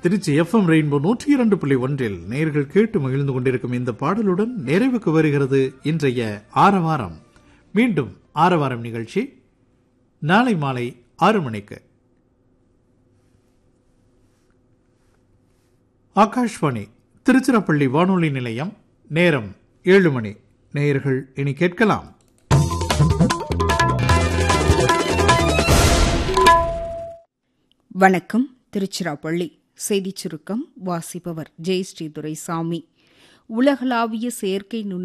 Trichy FM rainbow நூற்றி இரண்டு புள்ளி ஒன்றில் நேர்கள் கேட்டு மகிழ்ந்து கொண்டிருக்கும் இந்த பாடலுடன் நிறைவுக்கு வருகிறது இன்றைய ஆரவாரம் மீண்டும் ஆரவாரம் நிகழ்ச்சி நாளை மாலை ஆறு மணிக்கு ஆகாஷ்வாணி திருச்சிராப்பள்ளி வானொலி நிலையம் நேரம் ஏழு மணி நேயர்கள் இனி கேட்கலாம் வணக்கம் திருச்சிராப்பள்ளி செய்திச் சுருக்கம் வாசிப்பவர் ஜெயஸ்ரீ துரைசாமி உலகளாவிய செயற்கை நுண்ணறிவு